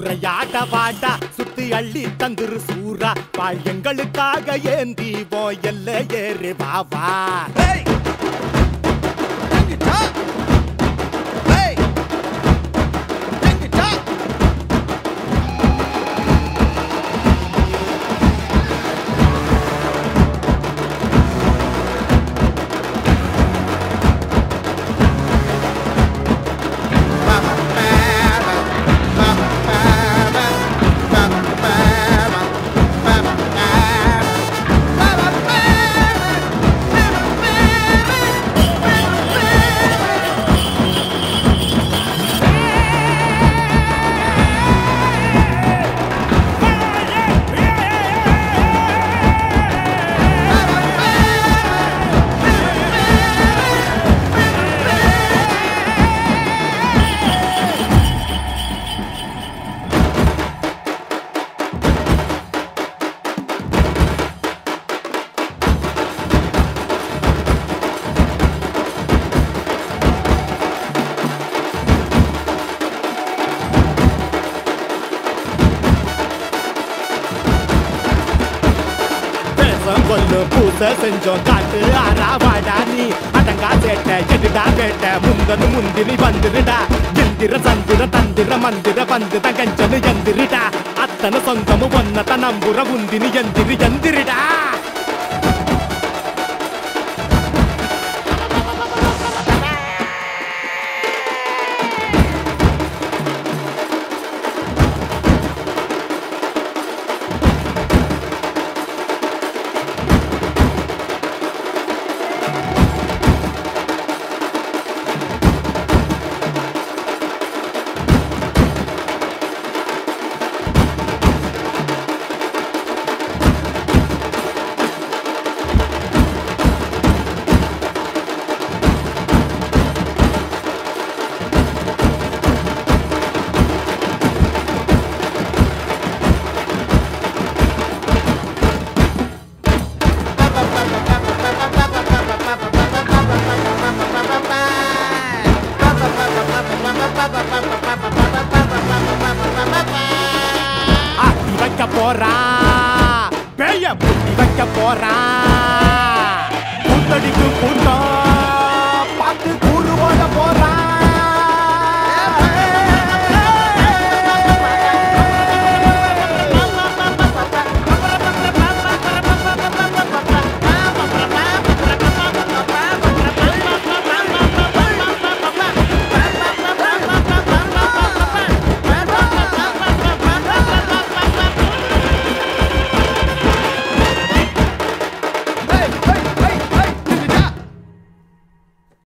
சூறையாட்ட வாட்டா சுத்தி அள்ளி தந்துரு சூரா வாழ் எங்களுக்காக ஏந்தி போயல்ல ஏறு வாவா Hey! Take it up! Hey! Take it up! பேசம் கொல்லு பூச செஞ்சோம் காட்டு ஆறா வாடா நீ அடங்கா சேட்ட எதுடா கேட்ட முந்தனு முந்தினி வந்துருடா எந்திர சந்திர தந்திர மந்திர வந்து தகஞ்சனு எந்திரிடா அத்தனை சொந்தமு ஒன்னத நம்புற உந்தினி எந்திரி எந்திரிடா ஆட்டி வைக்க போறா பேய புட்டி வைக்க போறா கூத்தடிக்கு கூட்டம் பார்த்து கூறு போட போறா